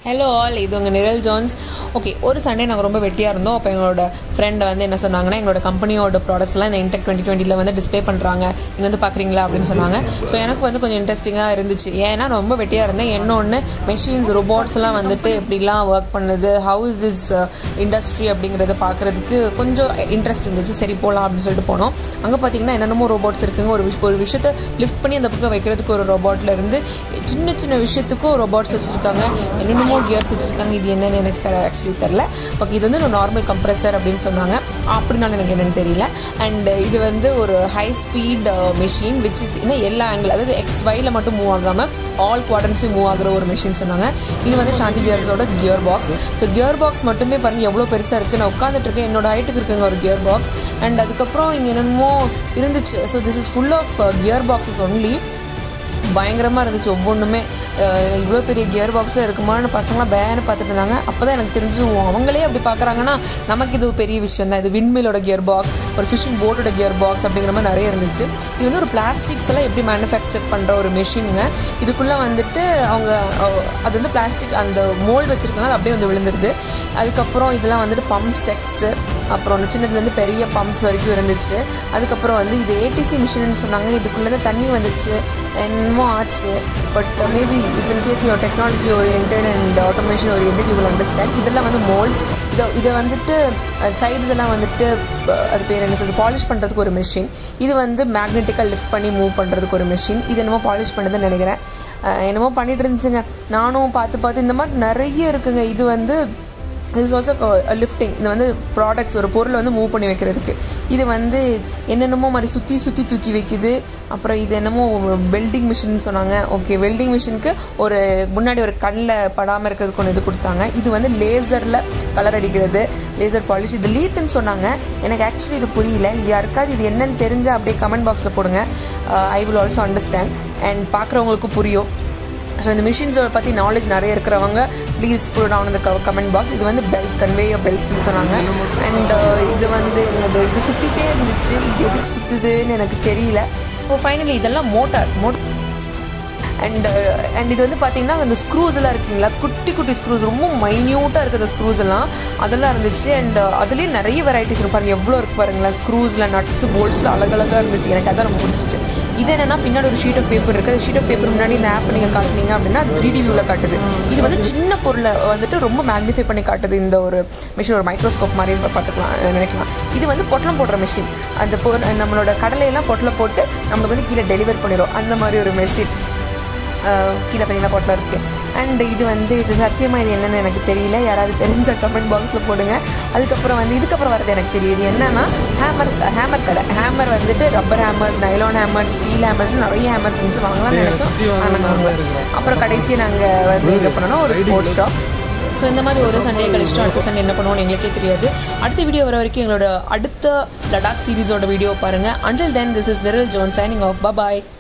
hello all இது உங்கள் நிரல் ஜான்ஸ் ஓகே ஒரு சண்டே நாங்கள் ரொம்ப வெட்டியாக இருந்தோம் அப்போ எங்களோட ஃப்ரெண்ட் வந்து என்ன சொன்னாங்கன்னா எங்களோட கம்பெனியோட ப்ராடக்ட்ஸ்லாம் இந்த இன்டெக் டுவெண்ட்டி டுவெண்ட்டியில் வந்து டிஸ்ப்ளே பண்ணுறாங்க நீங்கள் வந்து பார்க்குறீங்களா அப்படின்னு சொன்னாங்க ஸோ எனக்கு வந்து கொஞ்சம் இன்ட்ரெஸ்டிங்காக இருந்துச்சு ஏன்னா நான் ரொம்ப வெட்டியாக இருந்தேன் இன்னொன்று மெஷின்ஸ் ரோபோட்ஸ்லாம் வந்துட்டு எப்படிலாம் ஒர்க் பண்ணுது ஹவு இஸ் திஸ் இண்டஸ்ட்ரி அப்படிங்கிறத பார்க்குறதுக்கு கொஞ்சம் இன்ட்ரெஸ்ட் இருந்துச்சு சரி போகலாம் அப்படின்னு சொல்லிட்டு போனோம் அங்கே பார்த்தீங்கன்னா என்னென்னமோ ரோபோட்ஸ் இருக்குங்க ஒரு விஷ் ஒரு விஷயத்தை லிஃப்ட் பண்ணி அந்த பக்கம் வைக்கிறதுக்கு ஒரு ரோபோட்டில் இருந்து சின்ன சின்ன விஷயத்துக்கும் ரோபோட்ஸ் வச்சுருக்காங்க என்னென்னமோ கியர்ஸ் வச்சுருக்காங்க இது என்னன்னு எனக்கு ஆக்சுவலி தெரில ஓகே இது வந்து ஒரு நார்மல் கம்ப்ரெசர் அப்படின்னு சொன்னாங்க அப்படின்னாலும் எனக்கு என்னென்னு தெரியல அண்ட் இது வந்து ஒரு high speed machine which is இன்னும் எல்லா ஆங்கிள் அதாவது எக்ஸ் வையில் மட்டும் மூவ் ஆகாமல் ஆல் குவாட்ரன்ஸையும் மூவ் ஆகிற ஒரு மிஷின் சொன்னாங்க இது வந்து சாந்தி கியர்ஸோட gear box so gear box மட்டுமே பாருங்கள் எவ்வளோ பெருசாக இருக்குது நான் உட்காந்துட்டு இருக்கேன் என்னோட ஹைட்டுக்கு இருக்குங்க ஒரு கியர் பாக்ஸ் அண்ட் அதுக்கப்புறம் இங்கே என்னென்னமோ இருந்துச்சு so this is full of gear boxes only பயங்கரமாக இருந்துச்சு ஒவ்வொன்றுமே இவ்வளோ பெரிய கியர் பாக்ஸில் இருக்குமான்னு பசங்களாம் பேன்னு பார்த்துட்டு இருந்தாங்க அப்போ தான் எனக்கு தெரிஞ்சு ஓ, அவங்களே அப்படி பார்க்குறாங்கன்னா நமக்கு இது ஒரு பெரிய விஷயம் தான் இது விண்மிலோட கியர் பாக்ஸ் ஒரு ஃபிஷிங் போட்டோட கியர் பாக்ஸ் அப்படிங்கிற மாதிரி நிறைய இருந்துச்சு இது வந்து ஒரு பிளாஸ்டிக்ஸ் எல்லாம் எப்படி மேனுஃபேக்சர் பண்ணுற ஒரு மிஷினுங்க இதுக்குள்ளே வந்துட்டு அவங்க அஹ், அது வந்து பிளாஸ்டிக் அந்த மோல்டு வச்சுருக்காங்க அது அப்படியே வந்து விழுந்துருது அதுக்கப்புறம் இதெல்லாம் வந்துட்டு பம்ப் செட்ஸு அப்புறம் சின்னதுலேருந்து பெரிய பம்ப்ஸ் வரைக்கும் இருந்துச்சு அதுக்கப்புறம் வந்து இது ஏடிசி மிஷின்னு சொன்னாங்க இதுக்குள்ளே தண்ணி வந்துச்சு என்னமோ ஆச்சு but maybe if in case your technology oriented and automation oriented you will understand இதெல்லாம் வந்து மோல்ட்ஸ் இதை இதை வந்துட்டு சைட்ஸ் எல்லாம் வந்துட்டு அஹ், அது பேர் என்ன சொல்றது பாலிஷ் பண்ணுறதுக்கு ஒரு மிஷின் இது வந்து மேக்னெட்டிக்காக லிஃப்ட் பண்ணி மூவ் பண்ணுறதுக்கு ஒரு மிஷின் இது என்னமோ பாலிஷ் பண்ணுதுன்னு நினைக்கிறேன் அஹ், என்னமோ பண்ணிட்டு இருந்துச்சுங்க நானும் பார்த்து பார்த்து இந்த மாதிரி நிறைய இருக்குங்க இது வந்து இஸ் ஆல்சோ லிஃப்டிங் இது வந்து ப்ராடக்ட்ஸ் ஒரு பொருளை வந்து மூவ் பண்ணி வைக்கிறதுக்கு இது வந்து என்னென்னமோ மாதிரி சுற்றி சுற்றி தூக்கி வைக்குது அப்புறம் இது என்னமோ வெல்டிங் மிஷின் சொன்னாங்க ஓகே வெல்டிங் மிஷினுக்கு ஒரு முன்னாடி ஒரு கண்ணில் படாமல் இருக்கிறதுக்கு ஒன்று இது கொடுத்தாங்க இது வந்து லேசரில் கலர் அடிக்கிறது லேசர் பாலிஷ் இது லீத்துன்னு சொன்னாங்க எனக்கு ஆக்சுவலி இது புரியல இது யாருக்காவது இது என்னன்னு தெரிஞ்சால் அப்படியே கமெண்ட் பாக்ஸில் போடுங்க I will also understand and பார்க்குறவங்களுக்கு புரியும் ஸோ இந்த மிஷின்ஸோட பற்றி நாலேஜ் நிறைய இருக்கிறவங்க ப்ளீஸ் புட் டவுன் இந்த கமெண்ட் பாக்ஸ் இது வந்து பெல்ஸ் கன்வேயர் பெல்ஸ்னு சொன்னாங்க அண்ட் இது வந்து என்னது இது சுற்றிட்டே இருந்துச்சு இது எதுக்கு சுற்றுதுன்னு எனக்கு தெரியல இப்போ ஃபைனலி இதெல்லாம் மோட்டார் மோட் அண்ட் அண்ட் இது வந்து பார்த்தீங்கன்னா இந்த ஸ்க்ரூஸ் எல்லாம் இருக்குங்களா குட்டி குட்டி ஸ்க்ரூஸ் ரொம்ப மைன்யூட்டாக இருக்குது அந்த ஸ்க்ரூஸ் எல்லாம் அதெல்லாம் இருந்துச்சு அண்ட் அதுலேயே நிறைய வெரைட்டிஸ் இருக்கும் பாருங்க எவ்வளோ இருக்கு பாருங்களா ஸ்க்ரூஸில் நட்ஸ் போல்ட்ஸில் அழகழகாக இருந்துச்சு எனக்கு அதான் ரொம்ப பிடிச்சிச்சு இது என்னன்னா பின்னாடி ஒரு ஷீட் ஆஃப் பேப்பர் இருக்குது ஷீட் ஆஃப் பேப்பர் முன்னாடி இந்த ஆப் நீங்கள் காட்டினீங்க அப்படின்னா அது த்ரீ டி வியூவில் காட்டுது இது வந்து சின்ன பொருளை வந்துட்டு ரொம்ப மேக்னிஃபை பண்ணி காட்டுது இந்த ஒரு மிஷின் ஒரு மைக்ரோஸ்கோப் மாதிரி இப்ப பார்த்துக்கலாம் நினைக்கலாம் இது வந்து பொட்டலம் போடுற மிஷின் அந்த பொ நம்மளோட கடலையெல்லாம் பொட்டலம் போட்டு நம்மளுக்கு வந்து கீழே டெலிவர் பண்ணிடும் அந்த மாதிரி ஒரு மிஷின் கீழே பார்த்தீங்கன்னா பொட்டில் இருக்குது அண்ட் இது வந்து இது சத்தியமாக இது என்னென்னு எனக்கு தெரியல யாராவது தெரிஞ்ச கமெண்ட் பாக்ஸில் போடுங்க அதுக்கப்புறம் வந்து இதுக்கப்புறம் வரது எனக்கு தெரியும் இது என்னன்னா ஹேமர் ஹேமர் கடை ஹேமர் வந்துட்டு rubber hammers nylon hammers steel hammers நிறைய ஹேமர்ஸ் இருந்துச்சு வாங்கலாம்னு நினச்சோம் ஆனால் நாங்கள் வாங்கல அப்புறம் கடைசியாக நாங்கள் வந்து எங்கே பண்ணோம்னா ஒரு ஸ்போர்ட்ஸ் ஷாப் ஸோ இந்த மாதிரி ஒரு சண்டே கழிச்சிட்டு அடுத்த சண்டே என்ன பண்ணுவோம்னு எங்களுக்கே தெரியாது அடுத்த வீடியோ வர வரைக்கும் எங்களோட அடுத்த லடாக் சீரிஸோட வீடியோ பாருங்கள் until then this is viral zone signing off bye